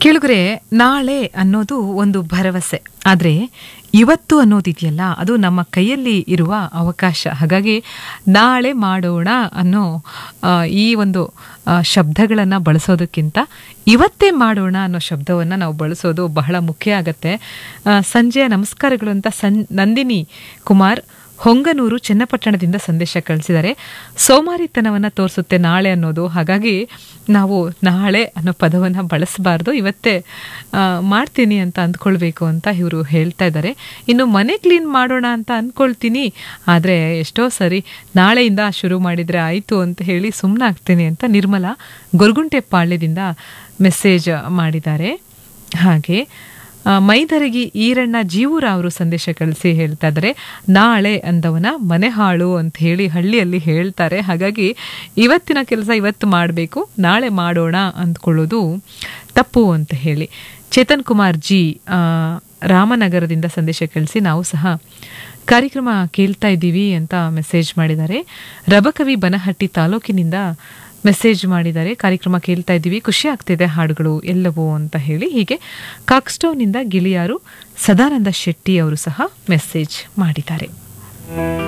ಕೇಳುಗರೆ ನಾಳೆ ಅನ್ನೋದು ಒಂದು ಭರವಸೆ ಆದರೆ ಇವತ್ತು ಅನ್ನೋದಿದೆಯಲ್ಲ ಅದು ನಮ್ಮ ಕೈಯಲ್ಲಿ ಇರುವ ಅವಕಾಶ ಹಾಗಾಗಿ ನಾಳೆ ಮಾಡೋಣ ಅನ್ನೋ ಆ, ಈ ಒಂದು ಶಬ್ದಗಳನ್ನು ಬಳಸೋದಕ್ಕಿಂತ ಇವತ್ತೇ ಮಾಡೋಣ ಅನ್ನೋ ಶಬ್ದವನ್ನು ನಾವು ಬಳಸೋದು ಬಹಳ ಮುಖ್ಯ ಆಗತ್ತೆ ಆ, ಸಂಜೆಯ ನಮಸ್ಕಾರಗಳು ಅಂತ ಸಂ ನಂದಿನಿ ಕುಮಾರ್ ಹೊಂಗನೂರು ಚನ್ನಪಟ್ಟಣದಿಂದ ಸಂದೇಶ ಕಳಿಸಿದ್ದಾರೆ ಸೋಮಾರಿತನವನ್ನು ತೋರಿಸುತ್ತೆ ನಾಳೆ ಅನ್ನೋದು ಹಾಗಾಗಿ ನಾವು ನಾಳೆ ಅನ್ನೋ ಪದವನ್ನು ಬಳಸಬಾರ್ದು ಇವತ್ತೇ ಆ, ಮಾಡ್ತೀನಿ ಅಂತ ಅಂದ್ಕೊಳ್ಬೇಕು ಅಂತ ಇವರು ಹೇಳ್ತಾ ಇದ್ದಾರೆ ಇನ್ನು ಮನೆ ಕ್ಲೀನ್ ಮಾಡೋಣ ಅಂತ ಅಂದ್ಕೊಳ್ತೀನಿ ಆದರೆ ಎಷ್ಟೋ ಸರಿ ನಾಳೆಯಿಂದ ಶುರು ಮಾಡಿದರೆ ಆಯಿತು ಅಂತ ಹೇಳಿ ಸುಮ್ಮನಾಗ್ತೀನಿ ಅಂತ ನಿರ್ಮಲಾ ಗೊರಗುಂಟೆ ಪಾಳ್ಯದಿಂದ ಮೆಸೇಜ್ ಮಾಡಿದ್ದಾರೆ ಹಾಗೆ ಆ, ಮೈದರಗಿ ಈರಣ್ಣ ಜೀವೂರ ಅವರು ಸಂದೇಶ ಕಳಿಸಿ ಹೇಳ್ತಾ ಇದ್ದಾರೆ ನಾಳೆ ಅಂದವನ ಮನೆ ಹಾಳು ಅಂತ ಹೇಳಿ ಹಳ್ಳಿಯಲ್ಲಿ ಹೇಳ್ತಾರೆ ಹಾಗಾಗಿ ಇವತ್ತಿನ ಕೆಲಸ ಇವತ್ತು ಮಾಡಬೇಕು ನಾಳೆ ಮಾಡೋಣ ಅಂದ್ಕೊಳ್ಳೋದು ತಪ್ಪು ಅಂತ ಹೇಳಿ ಚೇತನ್ ಕುಮಾರ್ ಜಿ ಆ, ರಾಮನಗರದಿಂದ ಸಂದೇಶ ಕಳಿಸಿ ನಾವು ಸಹ ಕಾರ್ಯಕ್ರಮ ಕೇಳ್ತಾ ಇದ್ದೀವಿ ಅಂತ ಮೆಸೇಜ್ ಮಾಡಿದ್ದಾರೆ ರಬಕವಿ ಬನಹಟ್ಟಿ ತಾಲೂಕಿನಿಂದ ಮೆಸೇಜ್ ಮಾಡಿದ್ದಾರೆ ಕಾರ್ಯಕ್ರಮ ಕೇಳ್ತಾ ಇದ್ದೀವಿ ಖುಷಿ ಆಗ್ತಿದೆ ಹಾಡುಗಳು ಎಲ್ಲವೂ ಅಂತ ಹೇಳಿ ಹೀಗೆ ಕಾಕ್ಸ್ಟೋವ್ನಿಂದ ಗಿಳಿಯಾರು ಸದಾನಂದ ಶೆಟ್ಟಿ ಅವರು ಸಹ ಮೆಸೇಜ್ ಮಾಡಿದ್ದಾರೆ